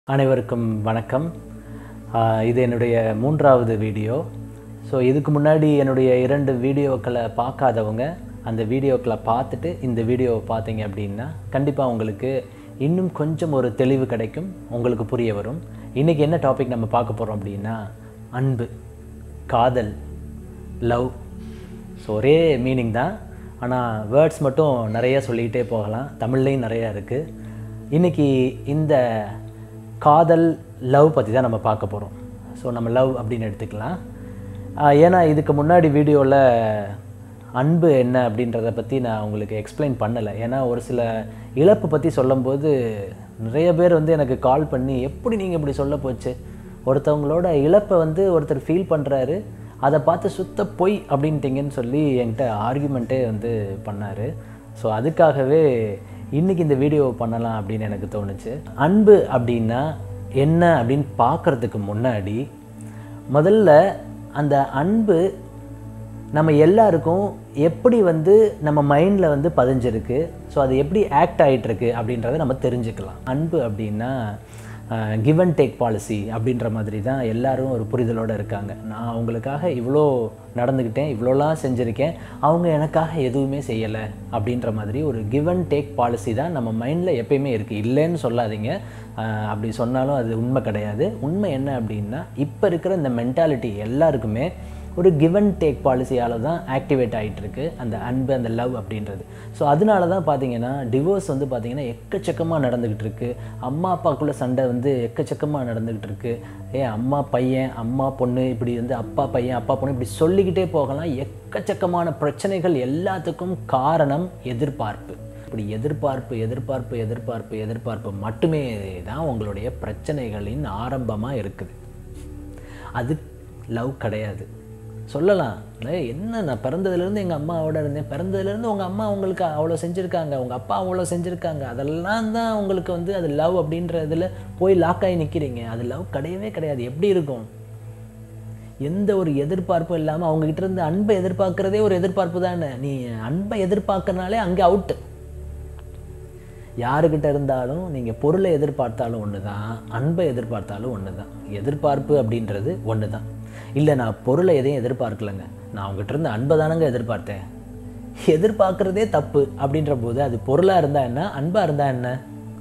அனைவருக்கும் வணக்கம் ஆஹ் இது என்னுடைய மூன்றாவது வீடியோ ஸோ இதுக்கு முன்னாடி என்னுடைய இரண்டு வீடியோக்களை பார்க்காதவங்க அந்த வீடியோக்களை பார்த்துட்டு இந்த வீடியோவை பார்த்தீங்க அப்படின்னா கண்டிப்பாக உங்களுக்கு இன்னும் கொஞ்சம் ஒரு தெளிவு கிடைக்கும் உங்களுக்கு புரிய வரும் இன்றைக்கி என்ன டாபிக் நம்ம பார்க்க போகிறோம் அப்படின்னா அன்பு காதல் லவ் ஸோ ஒரே மீனிங் தான் ஆனால் வேர்ட்ஸ் மட்டும் நிறைய சொல்லிக்கிட்டே போகலாம் தமிழ்லேயும் நிறையா இருக்குது இன்றைக்கி இந்த காதல் லவ் பற்றி தான் நம்ம பார்க்க போகிறோம் ஸோ நம்ம லவ் அப்படின்னு எடுத்துக்கலாம் ஆஹ் ஏன்னா இதுக்கு முன்னாடி வீடியோவில் அன்பு என்ன அப்படின்றத பற்றி நான் உங்களுக்கு எக்ஸ்பிளைன் பண்ணலை ஏன்னா ஒரு சில இழப்பு பற்றி சொல்லும்போது நிறைய பேர் வந்து எனக்கு கால் பண்ணி எப்படி நீங்கள் இப்படி சொல்ல போச்சு ஒருத்தவங்களோட இழப்பை வந்து ஒருத்தர் ஃபீல் பண்ணுறாரு அதை பார்த்து சுத்த பொய் அப்படின்ட்டீங்கன்னு சொல்லி என்கிட்ட ஆர்கியூமெண்ட்டே வந்து பண்ணார் ஸோ அதுக்காகவே இன்றைக்கி இந்த வீடியோவை பண்ணலாம் அப்படின்னு எனக்கு தோணுச்சு அன்பு அப்படின்னா என்ன அப்படின்னு பார்க்குறதுக்கு முன்னாடி முதல்ல அந்த அன்பு நம்ம எல்லாருக்கும் எப்படி வந்து நம்ம மைண்டில் வந்து பதிஞ்சிருக்கு ஸோ அது எப்படி ஆக்ட் ஆகிட்டுருக்கு அப்படின்றத நம்ம தெரிஞ்சுக்கலாம் அன்பு அப்படின்னா கிவ் அண்ட் டேக் பாலிசி அப்படின்ற மாதிரி தான் எல்லாரும் ஒரு புரிதலோடு இருக்காங்க நான் அவங்களுக்காக இவ்வளோ நடந்துக்கிட்டேன் இவ்வளோலாம் செஞ்சுருக்கேன் அவங்க எனக்காக எதுவுமே செய்யலை அப்படின்ற மாதிரி ஒரு கிவ் அண்ட் டேக் பாலிசி தான் நம்ம மைண்டில் எப்பயுமே இருக்குது இல்லைன்னு சொல்லாதீங்க ஆஹ் அப்படி சொன்னாலும் அது உண்மை கிடையாது உண்மை என்ன அப்படின்னா இப்போ இருக்கிற இந்த மென்டாலிட்டி எல்லாருக்குமே ஒரு கிவ் அண்ட் டேக் பாலிசியால் தான் ஆக்டிவேட் ஆகிட்டு இருக்கு அந்த அன்பு அந்த லவ் அப்படின்றது ஸோ அதனால தான் பார்த்தீங்கன்னா டிவோர்ஸ் வந்து பார்த்தீங்கன்னா எக்கச்சக்கமாக நடந்துக்கிட்டு இருக்கு அம்மா அப்பாக்குள்ள சண்டை வந்து எக்கச்சக்கமாக நடந்துக்கிட்டு இருக்கு ஏ அம்மா பையன் அம்மா பொண்ணு இப்படி வந்து அப்பா பையன் அப்பா பொண்ணு இப்படி சொல்லிக்கிட்டே போகலாம் எக்கச்சக்கமான பிரச்சனைகள் எல்லாத்துக்கும் காரணம் எதிர்பார்ப்பு இப்படி எதிர்பார்ப்பு எதிர்பார்ப்பு எதிர்பார்ப்பு எதிர்பார்ப்பு மட்டுமே தான் உங்களுடைய பிரச்சனைகளின் ஆரம்பமாக இருக்குது அது லவ் கிடையாது சொல்லலாம் இல்லை என்ன நான் பிறந்ததுலேருந்து எங்கள் அம்மாவோட இருந்தேன் பிறந்ததுலேருந்து உங்கள் அம்மா உங்களுக்கு அவ்வளோ செஞ்சுருக்காங்க உங்கள் அப்பா அவ்வளோ செஞ்சுருக்காங்க அதெல்லாம் தான் உங்களுக்கு வந்து அது லவ் அப்படின்ற இதில் போய் லாக் ஆகி நிற்கிறீங்க அது லவ் கிடையவே கிடையாது எப்படி இருக்கும் எந்த ஒரு எதிர்பார்ப்பும் இல்லாமல் அவங்ககிட்ட இருந்து அன்பை எதிர்பார்க்குறதே ஒரு எதிர்பார்ப்பு தானே நீ அன்பை எதிர்பார்க்கறனாலே அங்கே அவுட்டு யாருக்கிட்ட இருந்தாலும் நீங்கள் பொருளை எதிர்பார்த்தாலும் ஒன்று தான் அன்பை எதிர்பார்த்தாலும் ஒன்று தான் எதிர்பார்ப்பு அப்படின்றது ஒன்று தான் இல்லை நான் பொருளை எதையும் எதிர்பார்க்கலைங்க நான் அவங்ககிட்ட இருந்து அன்பை தானங்க எதிர்பார்த்தேன் எதிர்பார்க்குறதே தப்பு அப்படின்ற போது அது பொருளாக இருந்தால் என்ன அன்பாக இருந்தால் என்ன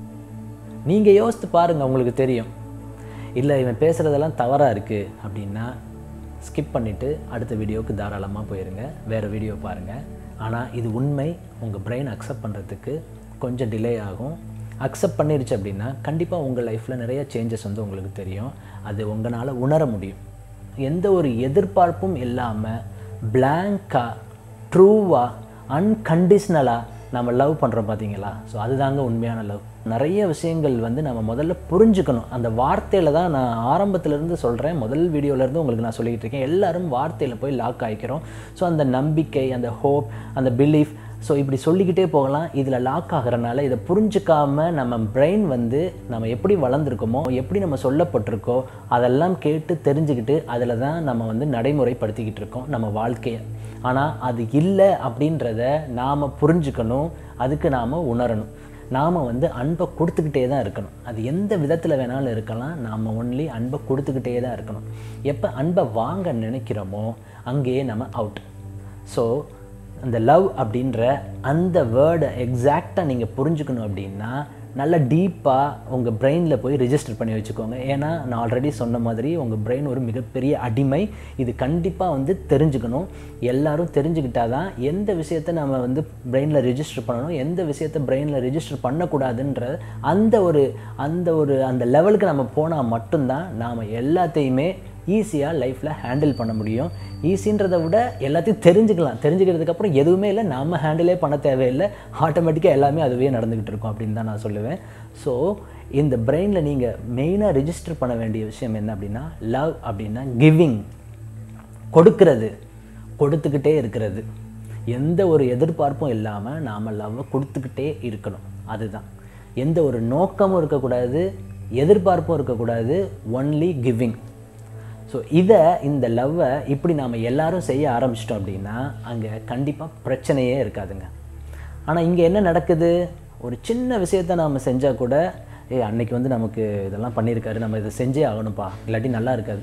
நீங்கள் யோசித்து பாருங்கள் உங்களுக்கு தெரியும் இல்லை இவன் பேசுகிறதெல்லாம் தவறாக இருக்குது அப்படின்னா ஸ்கிப் பண்ணிவிட்டு அடுத்த வீடியோவுக்கு தாராளமாக போயிருங்க வேறு வீடியோ பாருங்கள் ஆனால் இது உண்மை உங்கள் பிரெயின் அக்செப்ட் பண்ணுறதுக்கு கொஞ்சம் டிலே ஆகும் அக்செப்ட் பண்ணிருச்சு அப்படின்னா கண்டிப்பாக உங்கள் லைஃப்பில் நிறைய சேஞ்சஸ் வந்து உங்களுக்கு தெரியும் அது உங்களால் உணர முடியும் எந்த ஒரு எதிர்பார்ப்பும் இல்லாமல் பிளாங்காக ட்ரூவாக அன்கண்டிஷ்னலாக நம்ம லவ் பண்ணுறோம் பார்த்தீங்களா ஸோ அதுதாங்க உண்மையான லவ் நிறைய விஷயங்கள் வந்து நம்ம முதல்ல புரிஞ்சுக்கணும் அந்த வார்த்தையில் தான் நான் ஆரம்பத்திலேருந்து சொல்கிறேன் முதல் வீடியோலேருந்து உங்களுக்கு நான் சொல்லிக்கிட்டு இருக்கேன் எல்லாரும் வார்த்தையில் போய் லாக் ஆகிக்கிறோம் ஸோ அந்த நம்பிக்கை அந்த ஹோப் அந்த பிலீஃப் ஸோ இப்படி சொல்லிக்கிட்டே போகலாம் இதில் லாக் ஆகிறனால இதை புரிஞ்சுக்காம நம்ம பிரெயின் வந்து நம்ம எப்படி வளர்ந்துருக்கோமோ எப்படி நம்ம சொல்லப்பட்டிருக்கோ அதெல்லாம் கேட்டு தெரிஞ்சுக்கிட்டு அதில் தான் நம்ம வந்து நடைமுறைப்படுத்திக்கிட்டு இருக்கோம் நம்ம வாழ்க்கையை ஆனால் அது இல்லை அப்படின்றத நாம் புரிஞ்சுக்கணும் அதுக்கு நாம் உணரணும் நாம் வந்து அன்பை கொடுத்துக்கிட்டே தான் இருக்கணும் அது எந்த விதத்தில் வேணாலும் இருக்கலாம் நாம் ஒன்லி அன்பை கொடுத்துக்கிட்டே தான் இருக்கணும் எப்போ அன்பை வாங்க நினைக்கிறோமோ அங்கேயே நம்ம அவுட் ஸோ அந்த லவ் அப்படின்ற அந்த வேர்டை எக்ஸாக்டாக நீங்கள் புரிஞ்சுக்கணும் அப்படின்னா நல்ல டீப்பாக உங்கள் பிரெயினில் போய் ரிஜிஸ்டர் பண்ணி வச்சுக்கோங்க ஏன்னா நான் ஆல்ரெடி சொன்ன மாதிரி உங்கள் பிரெயின் ஒரு மிகப்பெரிய அடிமை இது கண்டிப்பாக வந்து தெரிஞ்சுக்கணும் எல்லாரும் தெரிஞ்சுக்கிட்டால் தான் எந்த விஷயத்தை நம்ம வந்து பிரெயினில் ரிஜிஸ்டர் பண்ணணும் எந்த விஷயத்தை பிரெயினில் ரிஜிஸ்டர் பண்ணக்கூடாதுன்ற அந்த ஒரு அந்த ஒரு அந்த லெவலுக்கு நம்ம போனால் மட்டும்தான் நாம் எல்லாத்தையுமே ஈஸியாக லைஃப்பில் ஹேண்டில் பண்ண முடியும் ஈஸின்றதை விட எல்லாத்தையும் தெரிஞ்சுக்கலாம் தெரிஞ்சுக்கிறதுக்கப்புறம் எதுவுமே இல்லை நம்ம ஹேண்டிலே பண்ண தேவையில்லை ஆட்டோமேட்டிக்காக எல்லாமே அதுவே நடந்துக்கிட்டு இருக்கும் அப்படின்னு தான் நான் சொல்லுவேன் ஸோ இந்த பிரெயினில் நீங்கள் மெயினாக ரிஜிஸ்டர் பண்ண வேண்டிய விஷயம் என்ன அப்படின்னா லவ் அப்படின்னா கிவிங் கொடுக்கிறது கொடுத்துக்கிட்டே இருக்கிறது எந்த ஒரு எதிர்பார்ப்பும் இல்லாமல் நாம் லவ்வை கொடுத்துக்கிட்டே இருக்கணும் அதுதான் எந்த ஒரு நோக்கமும் இருக்கக்கூடாது எதிர்பார்ப்பும் இருக்கக்கூடாது ஒன்லி கிவிங் ஸோ இதை இந்த லவ்வை இப்படி நாம் எல்லாரும் செய்ய ஆரம்பிச்சிட்டோம் அப்படின்னா அங்கே கண்டிப்பாக பிரச்சனையே இருக்காதுங்க ஆனால் இங்கே என்ன நடக்குது ஒரு சின்ன விஷயத்த நாம் செஞ்சால் கூட ஏய் அன்னைக்கு வந்து நமக்கு இதெல்லாம் பண்ணியிருக்காரு நம்ம இதை செஞ்சே ஆகணும்ப்பா இல்லாட்டி நல்லா இருக்காது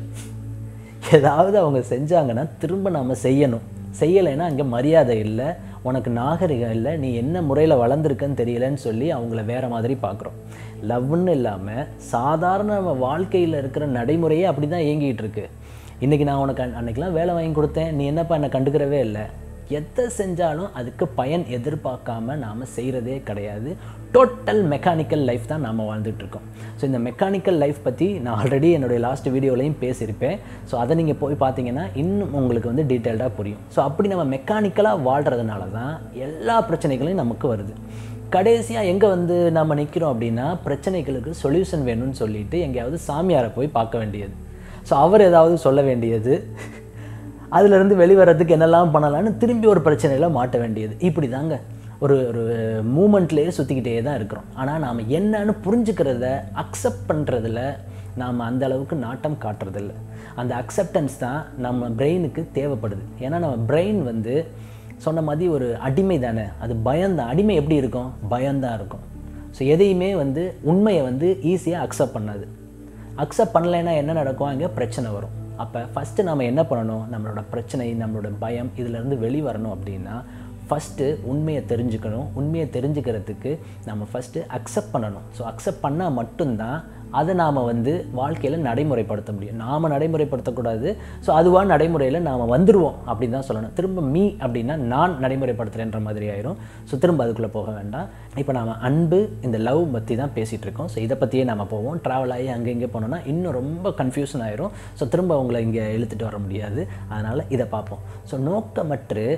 ஏதாவது அவங்க செஞ்சாங்கன்னா திரும்ப நாம் செய்யணும் செய்யலைன்னா அங்கே மரியாதை இல்லை உனக்கு நாகரிகம் இல்லை நீ என்ன முறையில் வளர்ந்துருக்கன்னு தெரியலன்னு சொல்லி அவங்கள வேறு மாதிரி பார்க்குறோம் லவ்னு இல்லாமல் சாதாரண நம்ம வாழ்க்கையில் இருக்கிற நடைமுறையே அப்படி தான் இயங்கிட்டு இருக்கு இன்றைக்கி நான் உனக்கு அன்- அன்னைக்கெல்லாம் வேலை வாங்கி கொடுத்தேன் நீ என்னப்பா என்னை கண்டுக்கிறவே இல்லை எதை செஞ்சாலும் அதுக்கு பயன் எதிர்பார்க்காம நாம் செய்கிறதே கிடையாது டோட்டல் மெக்கானிக்கல் லைஃப் தான் நாம் வாழ்ந்துட்டு இருக்கோம் ஸோ இந்த மெக்கானிக்கல் லைஃப் பற்றி நான் ஆல்ரெடி என்னுடைய லாஸ்ட் வீடியோலையும் பேசியிருப்பேன் ஸோ அதை நீங்கள் போய் பார்த்தீங்கன்னா இன்னும் உங்களுக்கு வந்து டீட்டெயில்டாக புரியும் ஸோ அப்படி நம்ம மெக்கானிக்கலாக வாழ்கிறதுனால தான் எல்லா பிரச்சனைகளையும் நமக்கு வருது கடைசியாக எங்கே வந்து நம்ம நிற்கிறோம் அப்படின்னா பிரச்சனைகளுக்கு சொல்யூஷன் வேணும்னு சொல்லிட்டு எங்கேயாவது சாமியாரை போய் பார்க்க வேண்டியது ஸோ அவர் ஏதாவது சொல்ல வேண்டியது அதிலிருந்து வெளிவரதுக்கு என்னெல்லாம் பண்ணலாம்னு திரும்பி ஒரு பிரச்சனையில் மாட்ட வேண்டியது இப்படி தாங்க ஒரு ஒரு மூமெண்ட்லேயே சுற்றிக்கிட்டே தான் இருக்கிறோம் ஆனால் நாம் என்னன்னு புரிஞ்சுக்கிறத அக்செப்ட் பண்ணுறதுல நாம் அந்த அளவுக்கு நாட்டம் காட்டுறதில்ல அந்த அக்செப்டன்ஸ் தான் நம்ம பிரெயினுக்கு தேவைப்படுது ஏன்னா நம்ம பிரெயின் வந்து சொன்ன மாதிரி ஒரு அடிமை தானே அது பயம்தான் அடிமை எப்படி இருக்கும் பயம்தான் இருக்கும் ஸோ எதையுமே வந்து உண்மையை வந்து ஈஸியாக அக்செப்ட் பண்ணாது அக்செப்ட் பண்ணலைன்னா என்ன நடக்கும் அங்கே பிரச்சனை வரும் அப்போ ஃபஸ்ட்டு நம்ம என்ன பண்ணணும் நம்மளோட பிரச்சனை நம்மளோட பயம் இதிலேருந்து வெளிவரணும் அப்படின்னா ஃபஸ்ட்டு உண்மையை தெரிஞ்சுக்கணும் உண்மையை தெரிஞ்சுக்கிறதுக்கு நம்ம ஃபஸ்ட்டு அக்செப்ட் பண்ணணும் ஸோ அக்செப்ட் பண்ணால் மட்டும்தான் அதை நாம் வந்து வாழ்க்கையில் நடைமுறைப்படுத்த முடியும் நாம் நடைமுறைப்படுத்தக்கூடாது ஸோ அதுவாக நடைமுறையில் நாம் வந்துடுவோம் அப்படின்னு தான் சொல்லணும் திரும்ப மீ அப்படின்னா நான் நடைமுறைப்படுத்துகிறேன்ற மாதிரி ஆயிரும் ஸோ திரும்ப அதுக்குள்ளே போக வேண்டாம் இப்போ நாம் அன்பு இந்த லவ் பற்றி தான் பேசிகிட்டு இருக்கோம் ஸோ இதை பற்றியே நம்ம போவோம் ட்ராவல் ஆகி அங்கே இங்கே போனோம்னா இன்னும் ரொம்ப கன்ஃபியூஷன் ஆயிரும் ஸோ திரும்ப உங்களை இங்கே இழுத்துட்டு வர முடியாது அதனால் இதை பார்ப்போம் ஸோ நோக்கமற்று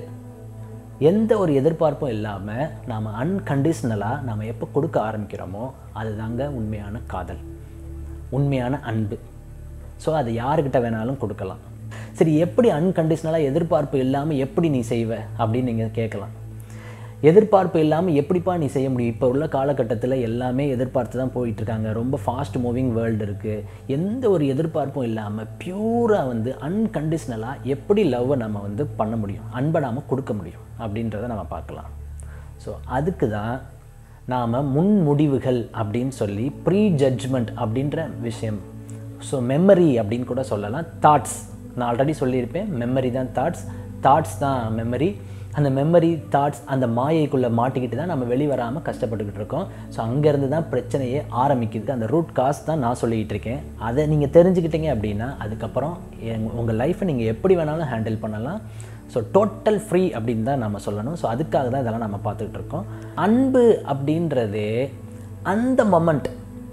எந்த ஒரு எதிர்பார்ப்பும் இல்லாமல் நாம் அன்கண்டிஷ்னலாக நாம் எப்போ கொடுக்க ஆரம்பிக்கிறோமோ அதுதாங்க உண்மையான காதல் உண்மையான அன்பு ஸோ அது யாருக்கிட்ட வேணாலும் கொடுக்கலாம் சரி எப்படி அன்கண்டிஷ்னலாக எதிர்பார்ப்பு இல்லாமல் எப்படி நீ செய்வ அப்படின்னு நீங்கள் கேட்கலாம் எதிர்பார்ப்பு இல்லாமல் எப்படிப்பா நீ செய்ய முடியும் இப்போ உள்ள காலகட்டத்தில் எல்லாமே எதிர்பார்த்து தான் போயிட்டு இருக்காங்க ரொம்ப ஃபாஸ்ட் மூவிங் வேர்ல்டு இருக்குது எந்த ஒரு எதிர்பார்ப்பும் இல்லாமல் பியூராக வந்து அன்கண்டிஷ்னலாக எப்படி லவ்வை நம்ம வந்து பண்ண முடியும் அன்பை நாம் கொடுக்க முடியும் அப்படின்றத நம்ம பார்க்கலாம் ஸோ அதுக்கு தான் நாம் முன்முடிவுகள் அப்படின்னு சொல்லி ப்ரீ ஜட்ஜ்மெண்ட் அப்படின்ற விஷயம் ஸோ மெமரி அப்படின்னு கூட சொல்லலாம் தாட்ஸ் நான் ஆல்ரெடி சொல்லியிருப்பேன் மெமரி தான் தாட்ஸ் தாட்ஸ் தான் மெமரி அந்த மெமரி தாட்ஸ் அந்த மாயைக்குள்ளே மாட்டிக்கிட்டு தான் நம்ம வெளிவராமல் கஷ்டப்பட்டுக்கிட்டு இருக்கோம் ஸோ அங்கேருந்து தான் பிரச்சனையே ஆரம்பிக்குது அந்த ரூட் காஸ் தான் நான் சொல்லிக்கிட்டு இருக்கேன் அதை நீங்கள் தெரிஞ்சுக்கிட்டீங்க அப்படின்னா அதுக்கப்புறம் உங்கள் லைஃப்பை நீங்கள் எப்படி வேணாலும் ஹேண்டில் பண்ணலாம் ஸோ டோட்டல் ஃப்ரீ அப்படின்னு தான் நம்ம சொல்லணும் ஸோ அதுக்காக தான் இதெல்லாம் நம்ம பார்த்துக்கிட்டு இருக்கோம் அன்பு அப்படின்றதே அந்த மொமெண்ட்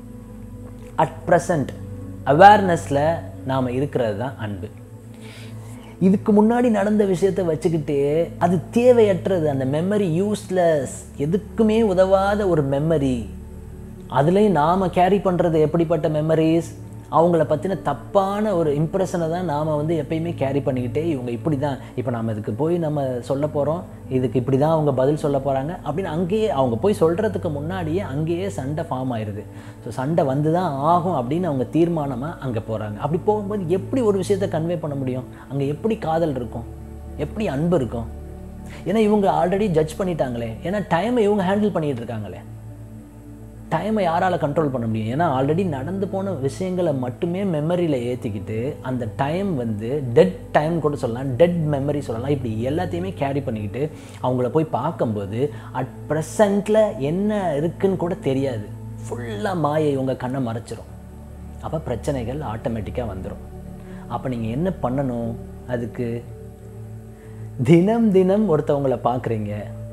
அட் ப்ரெசண்ட் அவேர்னஸில் நாம் இருக்கிறது தான் அன்பு இதுக்கு முன்னாடி நடந்த விஷயத்தை வச்சுக்கிட்டு அது தேவையற்றது அந்த மெமரி யூஸ்லெஸ் எதுக்குமே உதவாத ஒரு மெமரி அதுலேயும் நாம் கேரி பண்ணுறது எப்படிப்பட்ட மெமரிஸ் அவங்கள பற்றின தப்பான ஒரு இம்ப்ரெஷனை தான் நாம் வந்து எப்பயுமே கேரி பண்ணிக்கிட்டே இவங்க இப்படி தான் இப்போ நம்ம இதுக்கு போய் நம்ம சொல்ல போகிறோம் இதுக்கு இப்படி தான் அவங்க பதில் சொல்ல போகிறாங்க அப்படின்னு அங்கேயே அவங்க போய் சொல்கிறதுக்கு முன்னாடியே அங்கேயே சண்டை ஃபார்ம் ஆயிடுது ஸோ சண்டை வந்து தான் ஆகும் அப்படின்னு அவங்க தீர்மானமாக அங்கே போகிறாங்க அப்படி போகும்போது எப்படி ஒரு விஷயத்தை கன்வே பண்ண முடியும் அங்கே எப்படி காதல் இருக்கும் எப்படி அன்பு இருக்கும் ஏன்னா இவங்க ஆல்ரெடி ஜட்ஜ் பண்ணிட்டாங்களே ஏன்னா டைமை இவங்க ஹேண்டில் பண்ணிகிட்டு இருக்காங்களே டைமை யாரால் கண்ட்ரோல் பண்ண முடியும் ஏன்னா ஆல்ரெடி நடந்து போன விஷயங்களை மட்டுமே மெமரியில் ஏற்றிக்கிட்டு அந்த டைம் வந்து டெட் டைம் கூட சொல்லலாம் டெட் மெமரி சொல்லலாம் இப்படி எல்லாத்தையுமே கேரி பண்ணிக்கிட்டு அவங்கள போய் பார்க்கும்போது அட் ப்ரெசண்ட்டில் என்ன இருக்குன்னு கூட தெரியாது ஃபுல்லாக மாயை உங்கள் கண்ணை மறைச்சிரும் அப்போ பிரச்சனைகள் ஆட்டோமேட்டிக்காக வந்துடும் அப்போ நீங்கள் என்ன பண்ணணும் அதுக்கு தினம் தினம் ஒருத்தவங்களை பார்க்குறீங்க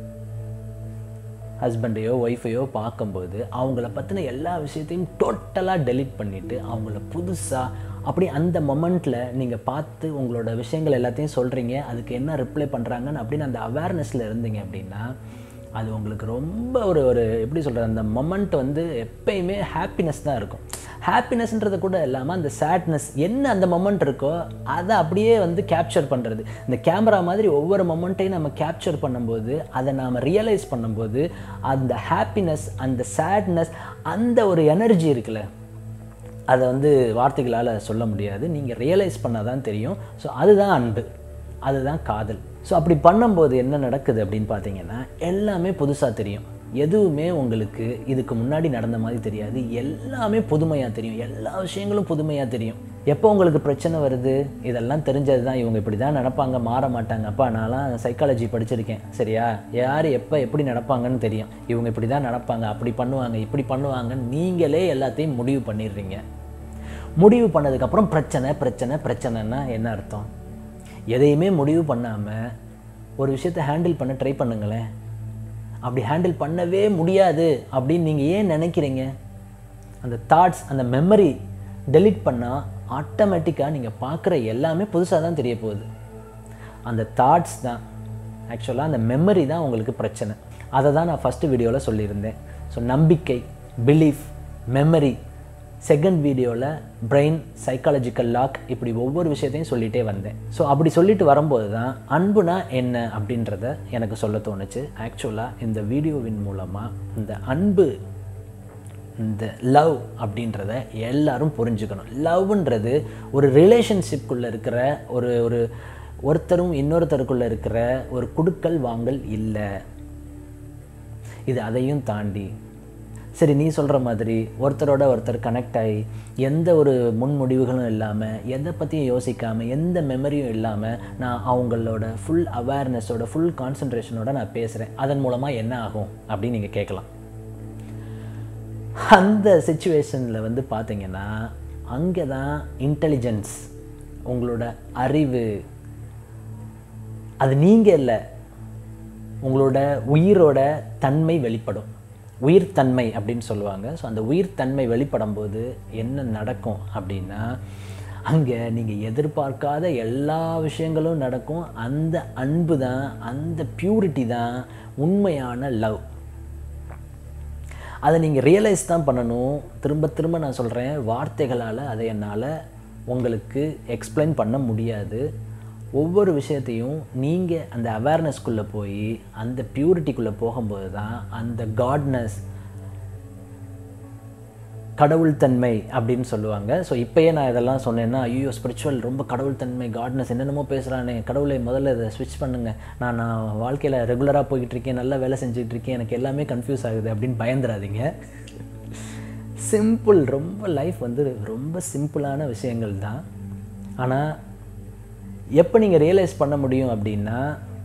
ஹஸ்பண்டையோ ஒய்ஃபையோ பார்க்கும்போது அவங்கள பற்றின எல்லா விஷயத்தையும் டோட்டலாக டெலீட் பண்ணிவிட்டு அவங்கள புதுசாக அப்படி அந்த மொமெண்ட்டில் நீங்கள் பார்த்து உங்களோட விஷயங்கள் எல்லாத்தையும் சொல்கிறீங்க அதுக்கு என்ன ரிப்ளை பண்ணுறாங்கன்னு அப்படின்னு அந்த அவேர்னஸில் இருந்தீங்க அப்படின்னா அது உங்களுக்கு ரொம்ப ஒரு ஒரு எப்படி சொல்கிறது அந்த மொமெண்ட் வந்து எப்பயுமே ஹாப்பினஸ் தான் இருக்கும் ஹாப்பினஸ்ன்றது கூட இல்லாமல் அந்த சேட்னஸ் என்ன அந்த மொமெண்ட் இருக்கோ அதை அப்படியே வந்து கேப்சர் பண்ணுறது இந்த கேமரா மாதிரி ஒவ்வொரு மொமெண்ட்டையும் நம்ம கேப்சர் பண்ணும்போது அதை நாம் ரியலைஸ் பண்ணும்போது அந்த ஹாப்பினஸ் அந்த சேட்னஸ் அந்த ஒரு எனர்ஜி இருக்குல்ல அதை வந்து வார்த்தைகளால் சொல்ல முடியாது நீங்கள் ரியலைஸ் பண்ணால் தான் தெரியும் ஸோ அதுதான் அன்பு அதுதான் காதல் ஸோ அப்படி பண்ணும்போது என்ன நடக்குது அப்படின்னு பார்த்தீங்கன்னா எல்லாமே புதுசாக தெரியும் எதுவுமே உங்களுக்கு இதுக்கு முன்னாடி நடந்த மாதிரி தெரியாது எல்லாமே புதுமையாக தெரியும் எல்லா விஷயங்களும் புதுமையாக தெரியும் எப்போ உங்களுக்கு பிரச்சனை வருது இதெல்லாம் தெரிஞ்சது தான் இவங்க இப்படி தான் நடப்பாங்க மாற மாட்டாங்க அப்பா நான்லாம் சைக்காலஜி படிச்சிருக்கேன் சரியா யார் எப்போ எப்படி நடப்பாங்கன்னு தெரியும் இவங்க இப்படி தான் நடப்பாங்க அப்படி பண்ணுவாங்க இப்படி பண்ணுவாங்கன்னு நீங்களே எல்லாத்தையும் முடிவு பண்ணிடுறீங்க முடிவு பண்ணதுக்கப்புறம் பிரச்சனை பிரச்சனை பிரச்சனைன்னா என்ன அர்த்தம் எதையுமே முடிவு பண்ணாமல் ஒரு விஷயத்தை ஹேண்டில் பண்ண ட்ரை பண்ணுங்களேன் அப்படி ஹேண்டில் பண்ணவே முடியாது அப்படின்னு நீங்கள் ஏன் நினைக்கிறீங்க அந்த தாட்ஸ் அந்த மெமரி டெலீட் பண்ணால் ஆட்டோமேட்டிக்காக நீங்கள் பார்க்குற எல்லாமே புதுசாக தான் தெரிய போகுது அந்த தாட்ஸ் தான் ஆக்சுவலாக அந்த மெமரி தான் உங்களுக்கு பிரச்சனை அதை தான் நான் ஃபஸ்ட்டு வீடியோவில் சொல்லியிருந்தேன் ஸோ நம்பிக்கை பிலீஃப் மெமரி செகண்ட் வீடியோவில் பிரெயின் சைக்காலஜிக்கல் லாக் இப்படி ஒவ்வொரு விஷயத்தையும் சொல்லிகிட்டே வந்தேன் ஸோ அப்படி சொல்லிட்டு வரும்போது தான் அன்புனா என்ன அப்படின்றத எனக்கு சொல்ல தோணுச்சு ஆக்சுவலாக இந்த வீடியோவின் மூலமாக இந்த அன்பு இந்த லவ் அப்படின்றத எல்லாரும் புரிஞ்சுக்கணும் லவ்ன்றது ஒரு ரிலேஷன்ஷிப்குள்ளே இருக்கிற ஒரு ஒரு ஒருத்தரும் இன்னொருத்தருக்குள்ளே இருக்கிற ஒரு குடுக்கல் வாங்கல் இல்லை இது அதையும் தாண்டி சரி நீ சொல்கிற மாதிரி ஒருத்தரோட ஒருத்தர் கனெக்ட் ஆகி எந்த ஒரு முன்முடிவுகளும் இல்லாமல் எதை பற்றியும் யோசிக்காமல் எந்த மெமரியும் இல்லாமல் நான் அவங்களோட ஃபுல் அவேர்னஸோட ஃபுல் கான்சன்ட்ரேஷனோட நான் பேசுகிறேன் அதன் மூலமாக என்ன ஆகும் அப்படின்னு நீங்கள் கேட்கலாம் அந்த சுச்சுவேஷனில் வந்து பார்த்தீங்கன்னா அங்கே தான் இன்டெலிஜென்ஸ் உங்களோட அறிவு அது நீங்கள் இல்லை உங்களோட உயிரோட தன்மை வெளிப்படும் உயிர்த்தன்மை அப்படின்னு சொல்லுவாங்க ஸோ அந்த உயிர்த்தன்மை வெளிப்படும் போது என்ன நடக்கும் அப்படின்னா அங்கே நீங்கள் எதிர்பார்க்காத எல்லா விஷயங்களும் நடக்கும் அந்த அன்பு தான் அந்த பியூரிட்டி தான் உண்மையான லவ் அதை நீங்கள் ரியலைஸ் தான் பண்ணணும் திரும்ப திரும்ப நான் சொல்கிறேன் வார்த்தைகளால் அதை என்னால் உங்களுக்கு எக்ஸ்பிளைன் பண்ண முடியாது ஒவ்வொரு விஷயத்தையும் நீங்கள் அந்த அவேர்னஸ்குள்ளே போய் அந்த பியூரிட்டிக்குள்ளே போகும்போது தான் அந்த காட்னஸ் கடவுள் தன்மை அப்படின்னு சொல்லுவாங்க ஸோ இப்போயே நான் இதெல்லாம் சொன்னேன்னா ஐயோ ஸ்பிரிச்சுவல் ரொம்ப கடவுள் தன்மை காட்னஸ் என்னென்னமோ பேசுகிறானே கடவுளை முதல்ல இதை ஸ்விட்ச் பண்ணுங்க நான் நான் வாழ்க்கையில் ரெகுலராக போய்கிட்டு இருக்கேன் நல்லா வேலை செஞ்சுட்டு இருக்கேன் எனக்கு எல்லாமே கன்ஃபியூஸ் ஆகுது அப்படின்னு பயந்துடாதீங்க சிம்பிள் ரொம்ப லைஃப் வந்து ரொம்ப சிம்பிளான விஷயங்கள் தான் ஆனால் எப்போ நீங்கள் ரியலைஸ் பண்ண முடியும் அப்படின்னா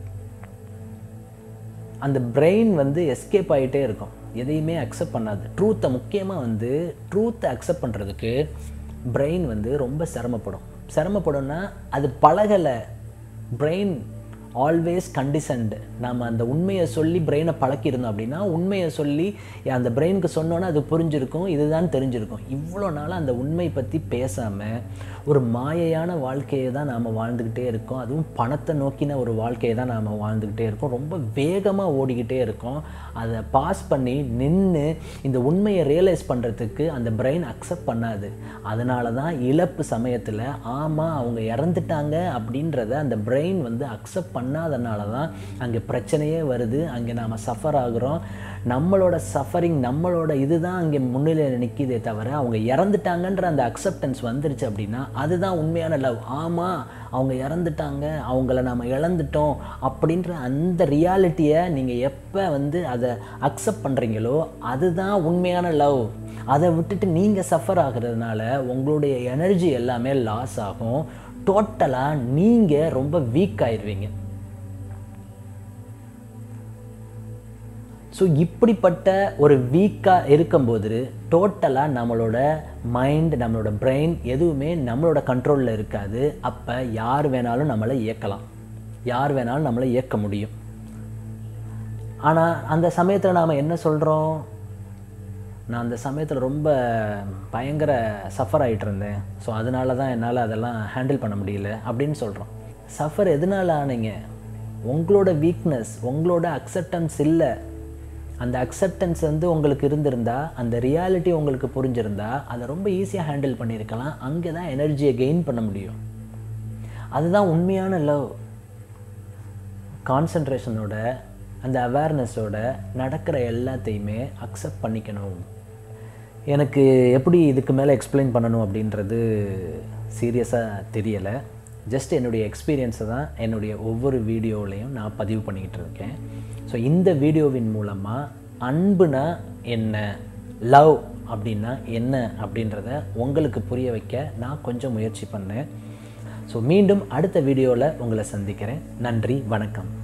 அந்த பிரெயின் வந்து எஸ்கேப் ஆகிட்டே இருக்கும் எதையுமே அக்செப்ட் பண்ணாது ட்ரூத்தை முக்கியமாக வந்து ட்ரூத்தை அக்செப்ட் பண்ணுறதுக்கு பிரெயின் வந்து ரொம்ப சிரமப்படும் சிரமப்படும்னா அது பழகலை பிரெயின் ஆல்வேஸ் கண்டிஷன்டு நம்ம அந்த உண்மையை சொல்லி பிரெயினை பழக்கியிருந்தோம் அப்படின்னா உண்மையை சொல்லி அந்த பிரெயினுக்கு சொன்னோன்னா அது புரிஞ்சிருக்கும் இதுதான் தெரிஞ்சிருக்கும் இவ்வளோ நாளாக அந்த உண்மை பற்றி பேசாமல் ஒரு மாயையான வாழ்க்கையை தான் நாம் வாழ்ந்துக்கிட்டே இருக்கோம் அதுவும் பணத்தை நோக்கின ஒரு வாழ்க்கையை தான் நாம் வாழ்ந்துக்கிட்டே இருக்கோம் ரொம்ப வேகமாக ஓடிக்கிட்டே இருக்கோம் அதை பாஸ் பண்ணி நின்று இந்த உண்மையை ரியலைஸ் பண்ணுறதுக்கு அந்த பிரெயின் அக்செப்ட் பண்ணாது அதனால தான் இழப்பு சமயத்தில் ஆமாம் அவங்க இறந்துட்டாங்க அப்படின்றத அந்த பிரெயின் வந்து அக்செப்ட் பண்ணாதனால தான் அங்கே பிரச்சனையே வருது அங்கே நாம் சஃபர் ஆகுறோம் நம்மளோட சஃபரிங் நம்மளோட இதுதான் அங்கே முன்னிலையில் நிற்கிதே தவிர அவங்க இறந்துட்டாங்கன்ற அந்த அக்செப்டன்ஸ் வந்துருச்சு அப்படின்னா அதுதான் உண்மையான லவ் ஆமாம் அவங்க இறந்துட்டாங்க அவங்கள நாம் இழந்துட்டோம் அப்படின்ற அந்த ரியாலிட்டியை நீங்கள் எப்போ வந்து அதை அக்செப்ட் பண்ணுறீங்களோ அதுதான் உண்மையான லவ் அதை விட்டுட்டு நீங்கள் சஃபர் ஆகிறதுனால உங்களுடைய எனர்ஜி எல்லாமே லாஸ் ஆகும் டோட்டலாக நீங்கள் ரொம்ப வீக் ஆயிடுவீங்க ஸோ இப்படிப்பட்ட ஒரு வீக்காக இருக்கும்போது டோட்டலாக நம்மளோட மைண்ட் நம்மளோட பிரெயின் எதுவுமே நம்மளோட கண்ட்ரோலில் இருக்காது அப்போ யார் வேணாலும் நம்மளை இயக்கலாம் யார் வேணாலும் நம்மளை இயக்க முடியும் ஆனால் அந்த சமயத்தில் நாம் என்ன சொல்கிறோம் நான் அந்த சமயத்தில் ரொம்ப பயங்கர சஃபர் ஆகிட்டு இருந்தேன் ஸோ அதனால தான் என்னால் அதெல்லாம் ஹேண்டில் பண்ண முடியல அப்படின்னு சொல்கிறோம் சஃபர் எதனால் ஆனீங்க உங்களோட வீக்னஸ் உங்களோட அக்செப்டன்ஸ் இல்லை அந்த அக்செப்டன்ஸ் வந்து உங்களுக்கு இருந்திருந்தா அந்த ரியாலிட்டி உங்களுக்கு புரிஞ்சிருந்தா அதை ரொம்ப ஈஸியாக ஹேண்டில் பண்ணியிருக்கலாம் அங்கே தான் எனர்ஜியை கெயின் பண்ண முடியும் அதுதான் உண்மையான லவ் கான்சன்ட்ரேஷனோட அந்த அவேர்னஸோட நடக்கிற எல்லாத்தையுமே அக்செப்ட் பண்ணிக்கணும் எனக்கு எப்படி இதுக்கு மேலே எக்ஸ்பிளைன் பண்ணணும் அப்படின்றது சீரியஸாக தெரியலை ஜஸ்ட் என்னுடைய எக்ஸ்பீரியன்ஸை தான் என்னுடைய ஒவ்வொரு வீடியோவிலையும் நான் பதிவு பண்ணிக்கிட்டு இருக்கேன் ஸோ இந்த வீடியோவின் மூலமாக அன்புனா என்ன லவ் அப்படின்னா என்ன அப்படின்றத உங்களுக்கு புரிய வைக்க நான் கொஞ்சம் முயற்சி பண்ணேன் ஸோ மீண்டும் அடுத்த வீடியோவில் உங்களை சந்திக்கிறேன் நன்றி வணக்கம்